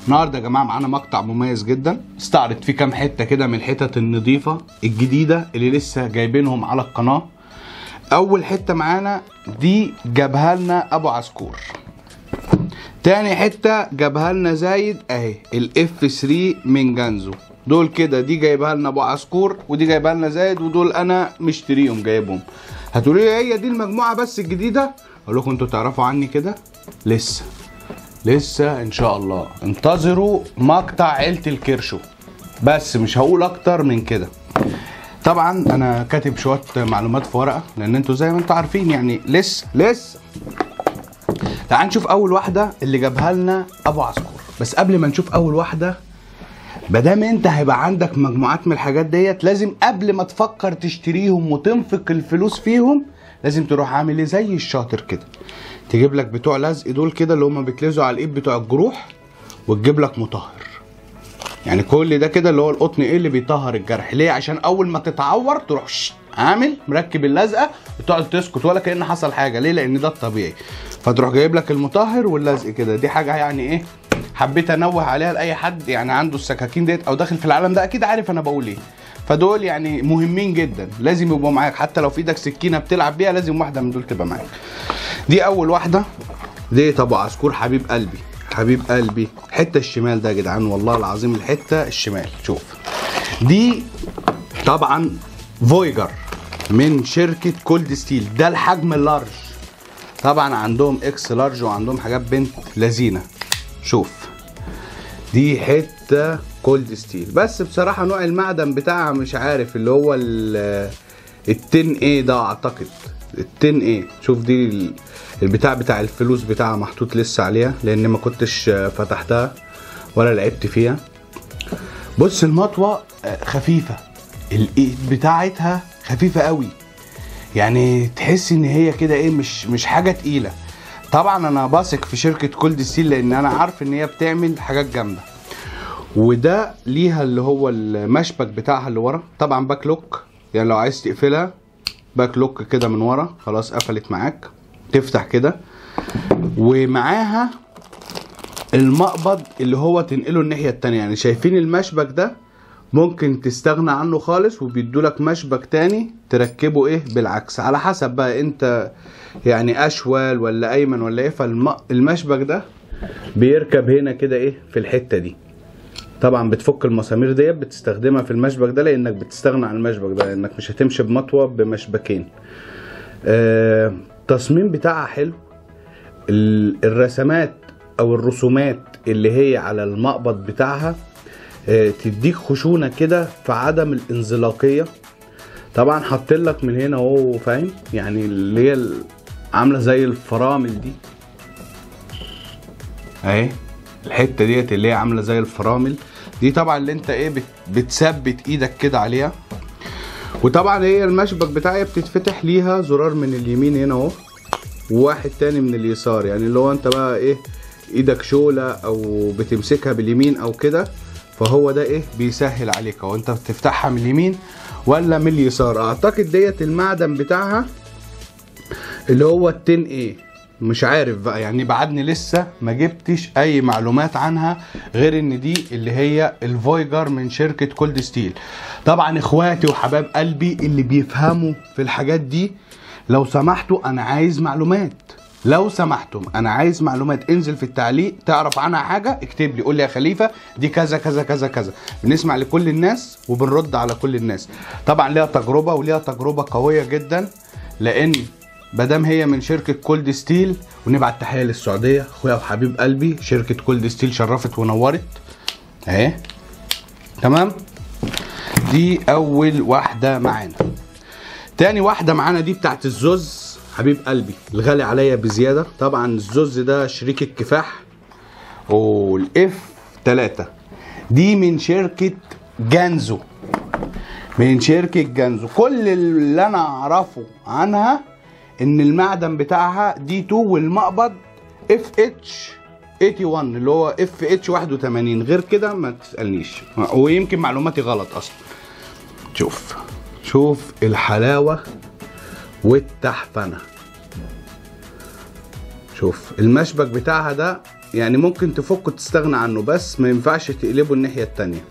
النهارده يا جماعه معانا مقطع مميز جدا استعرض فيه كام حته كده من الحتت النظيفه الجديده اللي لسه جايبينهم على القناه اول حته معانا دي جابها لنا ابو عسكور تاني حته جابها لنا زايد اهي الاف 3 من جانزو دول كده دي جايبها لنا ابو عسكور ودي جايبها لنا زايد ودول انا مشتريهم جايبهم هتقولوا لي هي دي المجموعه بس الجديده اقول لكم انتوا تعرفوا عني كده لسه لسه ان شاء الله انتظروا مقطع عيله الكرشو بس مش هقول اكتر من كده طبعا انا كاتب شويه معلومات في ورقه لان انتوا زي ما انتوا عارفين يعني لسه لسه تعال نشوف اول واحده اللي جابها لنا ابو عسكور بس قبل ما نشوف اول واحده مادام انت هيبقى عندك مجموعات من الحاجات ديت لازم قبل ما تفكر تشتريهم وتنفق الفلوس فيهم لازم تروح عامل ايه زي الشاطر كده تجيب لك بتوع لزق دول كده اللي هم بيتلزقوا على الايد بتوع الجروح وتجيب لك مطهر يعني كل ده كده اللي هو القطن ايه اللي بيطهر الجرح ليه عشان اول ما تتعور تروح شش عامل مركب اللزقه وتقعد تسكت ولا كان حصل حاجه ليه لان ده الطبيعي فتروح جايب لك المطهر واللزق كده دي حاجه يعني ايه حبيت انوه عليها لاي حد يعني عنده السكاكين ديت او داخل في العالم ده اكيد عارف انا بقول ايه فدول يعني مهمين جدا لازم يبقوا معاك حتى لو في ايدك سكينه بتلعب بيها لازم واحده من دول تبقى معاك دي اول واحده دي ابو عسكور حبيب قلبي حبيب قلبي الحته الشمال ده يا جدعان والله العظيم الحته الشمال شوف دي طبعا فويجر من شركه كولد ستيل ده الحجم اللارج طبعا عندهم اكس لارج وعندهم حاجات بنت لذينه شوف دي حته كولد ستيل بس بصراحه نوع المعدن بتاعها مش عارف اللي هو ال التن ايه ده اعتقد التن ايه شوف دي ال- البتاع بتاع الفلوس بتاعها محطوط لسه عليها لان ما كنتش فتحتها ولا لعبت فيها بص المطوه آه، خفيفه الايد بتاعتها خفيفه قوي يعني تحس ان هي كده ايه مش مش حاجه تقيله طبعا انا بثق في شركه كولد ستيل لان انا عارف ان هي بتعمل حاجات جامده وده ليها اللي هو المشبك بتاعها اللي ورا طبعا باك لوك يعني لو عايز تقفلها باك لوك كده من ورا خلاص قفلت معاك تفتح كده ومعاها المقبض اللي هو تنقله الناحيه التانية يعني شايفين المشبك ده ممكن تستغنى عنه خالص وبيدولك مشبك تاني تركبه ايه بالعكس على حسب بقى انت يعني اشول ولا ايمن ولا ايه فالمشبك ده بيركب هنا كده ايه في الحته دي طبعا بتفك المسامير ديت بتستخدمها في المشبك ده لانك بتستغنى عن المشبك ده لانك مش هتمشي بمطوه بمشبكين آه، التصميم بتاعها حلو ال- الرسمات او الرسومات اللي هي على المقبض بتاعها آه، تديك خشونه كده في عدم الانزلاقيه طبعا حاطين لك من هنا اهو فاهم يعني اللي هي ال- عامله زي الفرامل دي اهي الحته ديت اللي هي عامله زي الفرامل دي طبعا اللي انت ايه بت- بتثبت ايدك كده عليها وطبعا هي المشبك بتاعي بتتفتح ليها زرار من اليمين هنا اهو وواحد تاني من اليسار يعني اللي هو انت بقى ايه ايدك شولة او بتمسكها باليمين او كده فهو ده ايه بيسهل عليك او انت بتفتحها من اليمين ولا من اليسار اعتقد ديت المعدن بتاعها اللي هو التن ايه مش عارف بقى يعني بعدني لسه ما جبتش اي معلومات عنها غير ان دي اللي هي الفويجر من شركة كولد ستيل طبعا اخواتي وحباب قلبي اللي بيفهموا في الحاجات دي لو سمحتوا انا عايز معلومات لو سمحتم انا عايز معلومات انزل في التعليق تعرف عنها حاجه اكتب لي قول لي يا خليفه دي كذا كذا كذا كذا بنسمع لكل الناس وبنرد على كل الناس طبعا ليها تجربه وليها تجربه قويه جدا لان مادام هي من شركه كولد ستيل ونبعت تحيه للسعوديه اخويا وحبيب قلبي شركه كولد ستيل شرفت ونورت اهي تمام دي اول واحده معانا تاني واحده معانا دي بتاعت الزوز حبيب قلبي الغالي عليا بزياده طبعا الزوز ده شريك الكفاح والاف 3 دي من شركه جانزو من شركه جانزو كل اللي انا اعرفه عنها ان المعدن بتاعها دي 2 والمقبض اف اتش 81 اللي هو اف اتش 81 غير كده ما تسالنيش ويمكن معلوماتي غلط اصلا شوف شوف الحلاوه والتحفنه شوف المشبك بتاعها ده يعني ممكن تفك وتستغنى عنه بس ما ينفعش تقلبه الناحيه التانية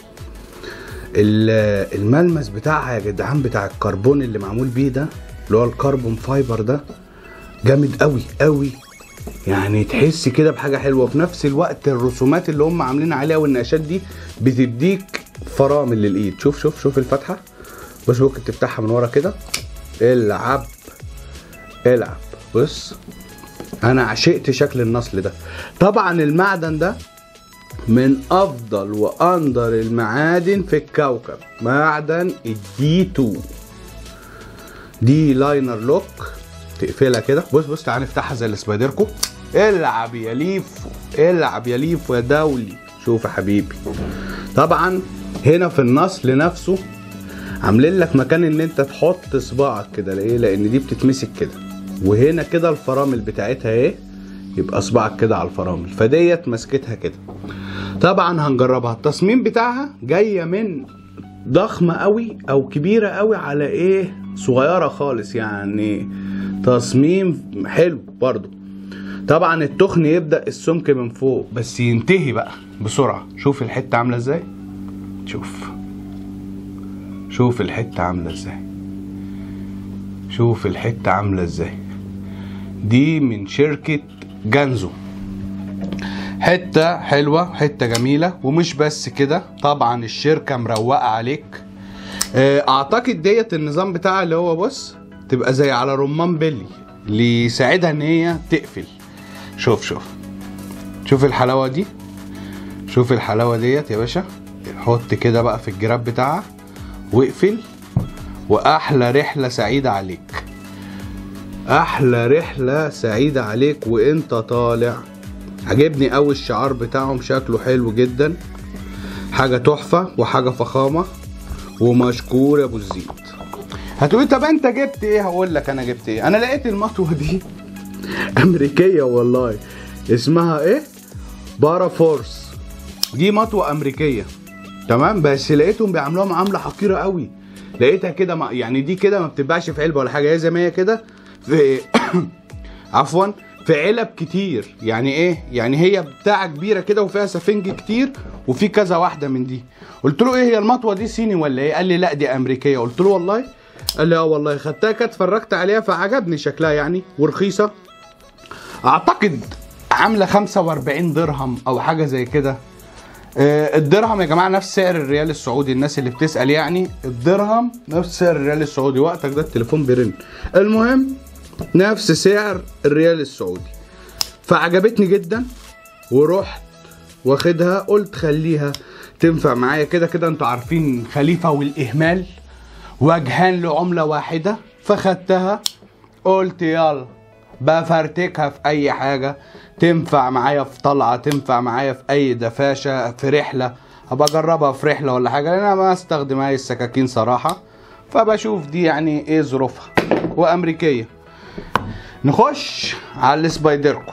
ال- الملمس بتاعها يا جدعان بتاع الكربون اللي معمول بيه ده اللي هو الكربون فايبر ده جامد قوي قوي يعني تحس كده بحاجه حلوه وفي نفس الوقت الرسومات اللي هم عاملين عليها والنقاشات دي بتديك فرامل للايد شوف شوف شوف الفتحه بص ممكن تفتحها من ورا كده العب العب بص انا عشقت شكل النصل ده طبعا المعدن ده من افضل واندر المعادن في الكوكب معدن الدي 2 دي لاينر لوك تقفلها كده بص بص تعالى نفتحها زي السبايدركو العب يا ليفو العب يا ليفو يا دولي شوف يا حبيبي طبعا هنا في النصل نفسه عاملين لك مكان ان انت تحط صباعك كده ليه لان دي بتتمسك كده وهنا كده الفرامل بتاعتها ايه يبقى صباعك كده على الفرامل فديت مسكتها كده طبعا هنجربها التصميم بتاعها جايه من ضخمه قوي او كبيره قوي على ايه صغيره خالص يعني تصميم حلو برضو طبعا التخن يبدا السمك من فوق بس ينتهي بقى بسرعه شوف الحته عامله ازاي شوف شوف الحته عامله ازاي شوف الحته عامله ازاي دي من شركه جانزو حته حلوه حته جميله ومش بس كده طبعا الشركه مروقه عليك آه، اعتقد ديت النظام بتاعها اللي هو بص تبقى زي على رمان بيلي اللي يساعدها ان هي تقفل شوف شوف شوف الحلاوه دي شوف الحلاوه ديت يا باشا حط كده بقى في الجراب بتاعها واقفل واحلى رحله سعيده عليك احلى رحله سعيده عليك وانت طالع عجبني قوي الشعار بتاعهم شكله حلو جدا حاجه تحفه وحاجه فخامه ومشكور يا ابو الزيد هتقولي طب انت جبت ايه هقول لك انا جبت ايه انا لقيت المطوه دي امريكيه والله اسمها ايه بارا فورس دي مطوه امريكيه تمام بس لقيتهم بيعملوها معامله حقيره قوي لقيتها كده ما- يعني دي كده ما بتتباعش في علبه ولا حاجه هي زي ما هي كده في عفوا في علب كتير يعني ايه يعني هي بتاعه كبيره كده وفيها سفنج كتير وفي كذا واحده من دي قلت له ايه هي المطوه دي صيني ولا ايه قال لي لا دي امريكيه قلت له والله قال لي اه والله خدتها كده اتفرجت عليها فعجبني شكلها يعني ورخيصه اعتقد عامله 45 درهم او حاجه زي كده آه، الدرهم يا جماعه نفس سعر الريال السعودي الناس اللي بتسال يعني الدرهم نفس سعر الريال السعودي وقتك ده التليفون بيرن المهم نفس سعر الريال السعودي فعجبتني جدا ورحت واخدها قلت خليها تنفع معايا كده كده انتوا عارفين خليفه والاهمال وجهان لعمله واحده فخدتها قلت يلا بفرتكها في اي حاجه تنفع معايا في طلعه تنفع معايا في اي دفاشه في رحله هبقى اجربها في رحله ولا حاجه لان انا ما استخدم هاي السكاكين صراحه فبشوف دي يعني ايه ظروفها وامريكيه نخش على السبايدركو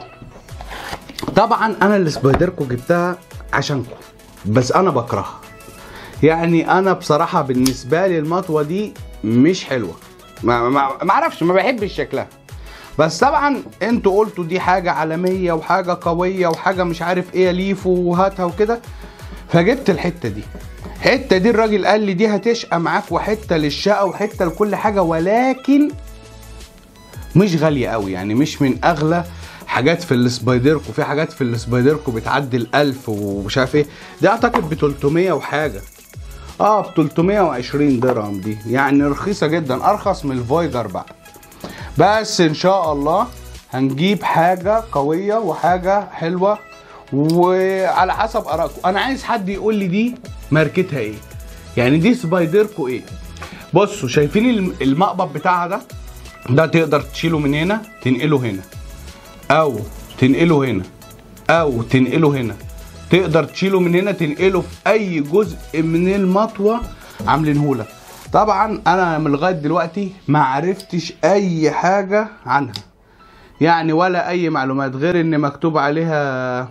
طبعا انا السبايدركو جبتها عشانكم بس انا بكرهها يعني انا بصراحه بالنسبه لي المطوه دي مش حلوه ما ما ما اعرفش ما بحبش شكلها بس طبعا انتوا قلتوا دي حاجه عالميه وحاجه قويه وحاجه مش عارف ايه ليفو وهاتها وكده فجبت الحته دي الحته دي الراجل قال لي دي هتشقى معاك وحته للشقه وحته لكل حاجه ولكن مش غاليه قوي يعني مش من اغلى حاجات في السبايدركو في حاجات في السبايدركو بتعدي الألف ومش عارف ايه دي اعتقد ب 300 وحاجه اه ب 320 درهم دي يعني رخيصه جدا ارخص من الفويجر بقى بس ان شاء الله هنجيب حاجه قويه وحاجه حلوه وعلى حسب ارائكم انا عايز حد يقول لي دي ماركتها ايه يعني دي سبايدركو ايه بصوا شايفين الم- المقبض بتاعها ده ده تقدر تشيله من هنا تنقله هنا او تنقله هنا او تنقله هنا تقدر تشيله من هنا تنقله في اي جزء من المطوه عاملينهولك طبعا انا من لغايه دلوقتي ما عرفتش اي حاجه عنها يعني ولا اي معلومات غير ان مكتوب عليها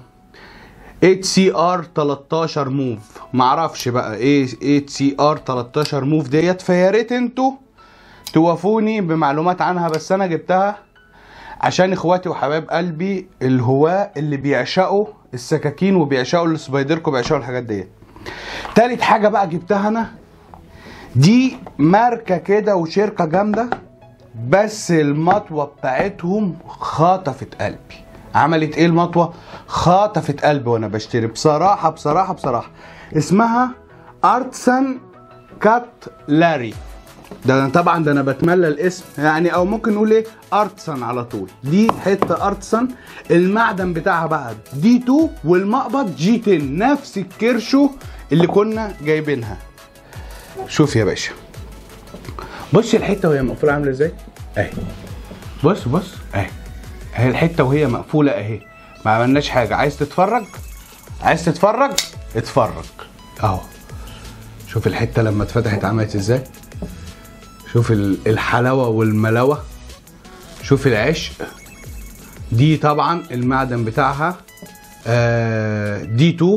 HCR 13 موف معرفش بقى ايه HCR 13 موف ديت فيا ريت انتوا توافوني بمعلومات عنها بس انا جبتها عشان اخواتي وحبايب قلبي الهواة اللي بيعشقوا السكاكين وبيعشقوا السبايدركو وبيعشقوا الحاجات ديت تالت حاجه بقى جبتها انا دي ماركه كده وشركه جامده بس المطوه بتاعتهم خطفت قلبي عملت ايه المطوه خطفت قلبي وانا بشتري بصراحه بصراحه بصراحه اسمها ارتسن كات لاري ده أنا طبعا ده انا بتملى الاسم يعني او ممكن نقول ايه ارتسن على طول دي حته ارتسن المعدن بتاعها بقى دي 2 والمقبض جي 10 نفس الكرشو اللي كنا جايبينها شوف يا باشا بص الحته وهي مقفوله عامله ازاي اهي بص بص اهي اهي الحته وهي مقفوله اهي ما عملناش حاجه عايز تتفرج عايز تتفرج اتفرج اهو شوف الحته لما اتفتحت عملت ازاي شوف ال- الحلاوه والملاوه شوف العشق دي طبعا المعدن بتاعها آه دي 2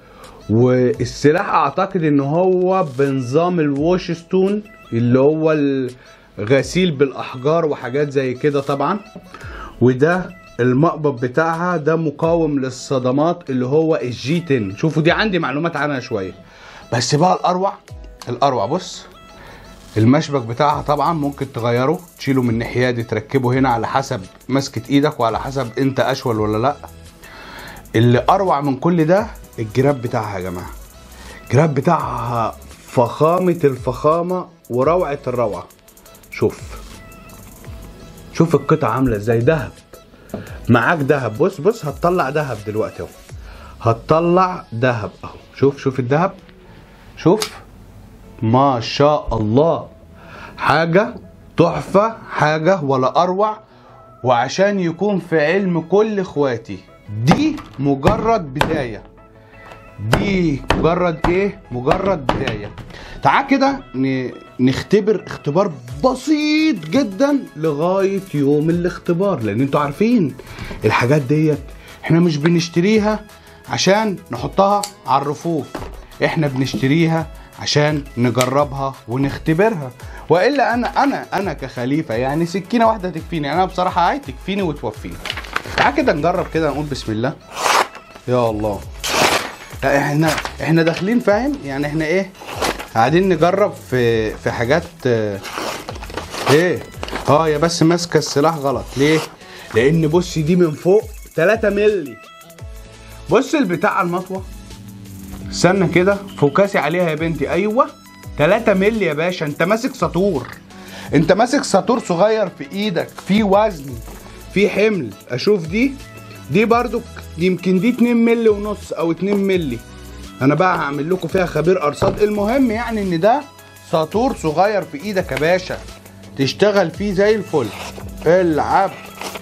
والسلاح اعتقد ان هو بنظام الووش ستون اللي هو الغسيل بالاحجار وحاجات زي كده طبعا وده المقبض بتاعها ده مقاوم للصدمات اللي هو الجي 10 شوفوا دي عندي معلومات عنها شويه بس بقى الاروع الاروع بص المشبك بتاعها طبعا ممكن تغيره تشيله من الناحيه دي تركبه هنا على حسب مسكه ايدك وعلى حسب انت اشول ولا لا اللي اروع من كل ده الجراب بتاعها يا جماعه الجراب بتاعها فخامه الفخامه وروعه الروعه شوف شوف القطعه عامله ازاي دهب معاك دهب بص بص هتطلع دهب دلوقتي اهو هتطلع دهب اهو شوف شوف الدهب شوف ما شاء الله حاجة تحفة حاجة ولا أروع وعشان يكون في علم كل إخواتي دي مجرد بداية دي مجرد إيه؟ مجرد بداية تعال كده ن- نختبر اختبار بسيط جدا لغاية يوم الاختبار لأن انتوا عارفين الحاجات ديت احنا مش بنشتريها عشان نحطها على الرفوف احنا بنشتريها عشان نجربها ونختبرها والا انا انا انا كخليفه يعني سكينه واحده تكفيني انا بصراحه عايز تكفيني وتوفيني تعال كده نجرب كده نقول بسم الله يا الله لا احنا احنا داخلين فاهم يعني احنا ايه قاعدين نجرب في في حاجات آه، ايه اه يا بس ماسكه السلاح غلط ليه لان بص دي من فوق 3 مللي بص البتاع على المطوه استنى كده فوكسي عليها يا بنتي ايوه 3 مللي يا باشا انت ماسك ساطور انت ماسك ساطور صغير في ايدك في وزن في حمل اشوف دي دي برضو يمكن دي 2 مللي ونص او 2 مللي انا بقى هعمل لكم فيها خبير ارصاد المهم يعني ان ده ساطور صغير في ايدك يا باشا تشتغل فيه زي الفل العب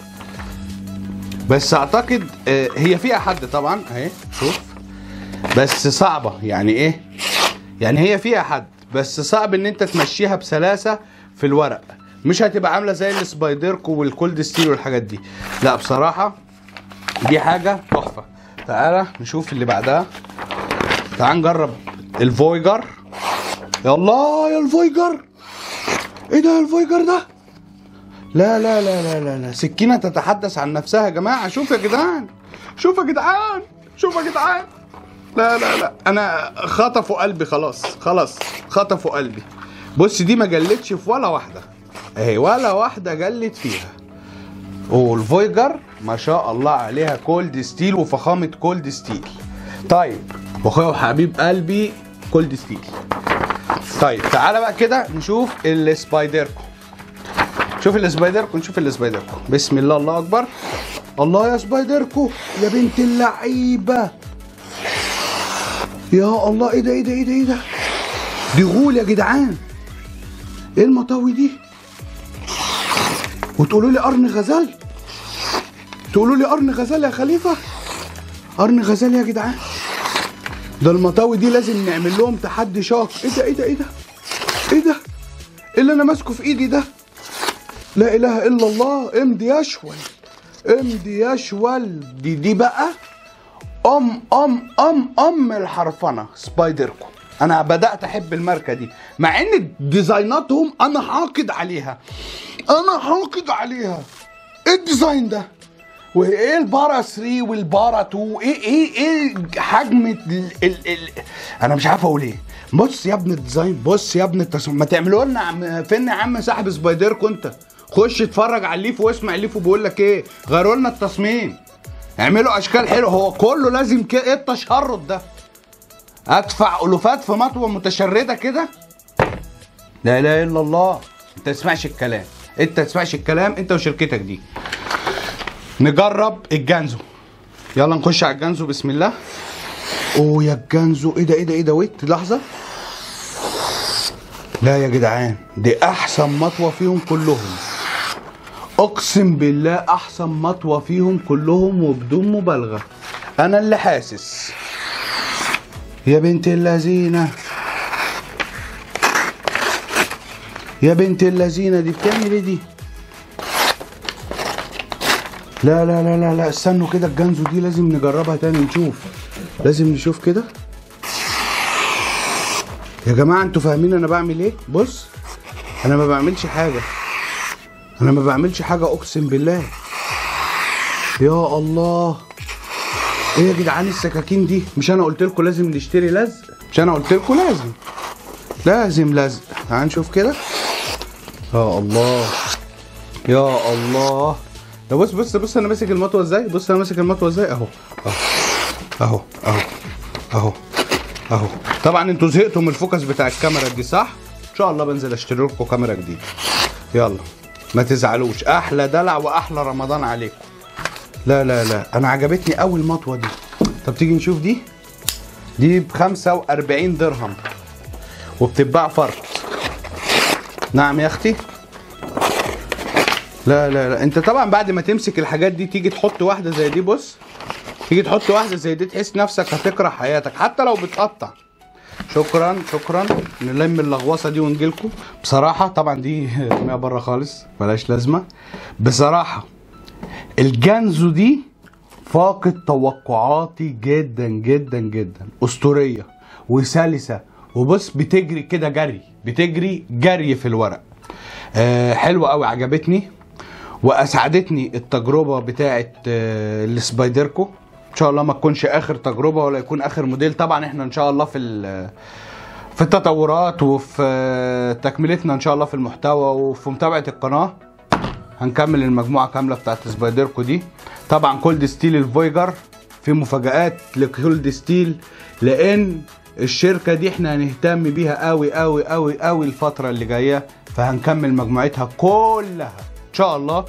بس اعتقد آه، هي فيها حد طبعا اهي شوف بس صعبة يعني ايه يعني هي فيها حد بس صعب ان انت تمشيها بسلاسة في الورق مش هتبقى عاملة زي السبايدركو والكولد ستيل والحاجات دي لا بصراحة دي حاجة تحفة تعالى نشوف اللي بعدها تعال نجرب الفويجر يا الله يا الفويجر ايه ده الفويجر ده لا لا لا لا لا لا سكينة تتحدث عن نفسها يا جماعة شوف يا جدعان شوف يا جدعان شوف يا جدعان لا لا لا انا خطفوا قلبي خلاص خلاص خطفوا قلبي بص دي ما جلتش في ولا واحدة اهي ولا واحدة جلت فيها والفويجر ما شاء الله عليها كولد ستيل وفخامة كولد ستيل طيب واخويا وحبيب قلبي كولد ستيل طيب تعالى بقى كده نشوف السبايدركو شوف السبايدركو نشوف السبايدركو بسم الله الله اكبر الله يا سبايدركو يا بنت اللعيبه يا الله ايه ده ايه ده ايه ده ايه ده دي غول يا جدعان ايه المطاوي دي وتقولوا لي قرن غزال تقولوا لي قرن غزال يا خليفه قرن غزال يا جدعان ده المطاوي دي لازم نعمل لهم تحدي شاق ايه ده ايه ده ايه ده ايه ده ايه اللي انا ماسكه في ايدي ده لا اله الا الله امضي يشول امضي يشول دي دي بقى ام ام ام ام الحرفنه سبايدركو انا بدات احب الماركه دي مع ان ديزايناتهم انا حاقد عليها انا حاقد عليها ايه الديزاين ده وايه البارا 3 والبارا 2 ايه ايه ايه حجم ال ال ال انا مش عارف اقول ايه بص يا ابن الديزاين بص يا ابن التصميم ما تعملوا لنا عم فين يا عم صاحب سبايدركو انت خش اتفرج على الليفو واسمع الليفو بيقول لك ايه غيروا لنا التصميم اعملوا اشكال حلوه هو كله لازم كده ايه التشرد ده ادفع الوفات في مطوه متشرده كده لا اله الا الله انت تسمعش الكلام انت تسمعش الكلام انت وشركتك دي نجرب الجانزو يلا نخش على الجانزو بسم الله اوه يا الجانزو ايه ده ايه ده ايه ده ويت لحظه لا يا جدعان دي احسن مطوه فيهم كلهم اقسم بالله احسن مطوه فيهم كلهم وبدون مبالغه انا اللي حاسس يا بنت اللذينه يا بنت اللذينه دي بتعمل ايه دي لا لا لا لا لا استنوا كده الجنزو دي لازم نجربها تاني نشوف لازم نشوف كده يا جماعه انتوا فاهمين انا بعمل ايه بص انا ما بعملش حاجه انا ما بعملش حاجه اقسم بالله يا الله ايه يا جدعان السكاكين دي مش انا قلت لكم لازم نشتري لزق مش انا قلت لكم لازم لازم لزق تعال نشوف كده يا الله يا الله ده بص بص بص انا ماسك المطوه ازاي بص انا ماسك المطوه ازاي اهو اهو اهو اهو اهو طبعا انتوا زهقتوا من الفوكس بتاع الكاميرا دي صح ان شاء الله بنزل اشتري لكم كاميرا جديده يلا ما تزعلوش احلى دلع واحلى رمضان عليكم لا لا لا انا عجبتني قوي المطوه دي طب تيجي نشوف دي دي ب 45 درهم وبتتباع فرد نعم يا اختي لا لا لا انت طبعا بعد ما تمسك الحاجات دي تيجي تحط واحده زي دي بص تيجي تحط واحده زي دي تحس نفسك هتكره حياتك حتى لو بتقطع شكرا شكرا نلم اللغوصه دي ونجيلكم بصراحه طبعا دي ارميها بره خالص ملهاش لازمه بصراحه الجانزو دي فاقت توقعاتي جدا جدا جدا اسطوريه وسلسه وبص بتجري كده جري بتجري جري في الورق آه حلوه قوي عجبتني واسعدتني التجربه بتاعه آه السبايدركو ان شاء الله ما تكونش اخر تجربه ولا يكون اخر موديل طبعا احنا ان شاء الله في ال- في التطورات وفي آه، تكملتنا ان شاء الله في المحتوى وفي متابعه القناه هنكمل المجموعه كامله بتاعت سبايدركو دي طبعا كولد ستيل الفويجر في مفاجآت لكولد ستيل لان الشركه دي احنا هنهتم بيها قوي قوي قوي قوي الفتره اللي جايه فهنكمل مجموعتها كلها ان شاء الله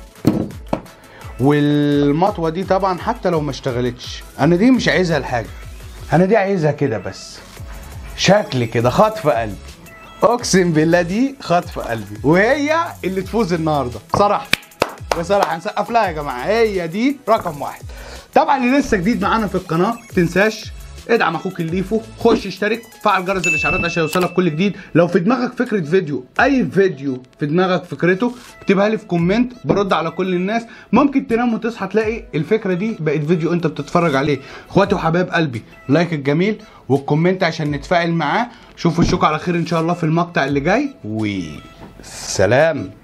والمطوه دي طبعا حتى لو ما اشتغلتش انا دي مش عايزها لحاجه انا دي عايزها كده بس شكل كده خطف قلبي اقسم بالله دي خطف قلبي وهي اللي تفوز النهارده صراحه بصراحه هنسقف لها يا جماعه هي دي رقم واحد طبعا اللي لسه جديد معانا في القناه تنساش ادعم اخوك الليفو خش اشترك فعل جرس الاشعارات عشان يوصلك كل جديد لو في دماغك فكره فيديو اي فيديو في دماغك فكرته اكتبها لي في كومنت برد على كل الناس ممكن تنام وتصحى تلاقي الفكره دي بقت فيديو انت بتتفرج عليه اخواتي وحبايب قلبي لايك الجميل والكومنت عشان نتفاعل معاه شوفوا الشوك على خير ان شاء الله في المقطع اللي جاي وسلام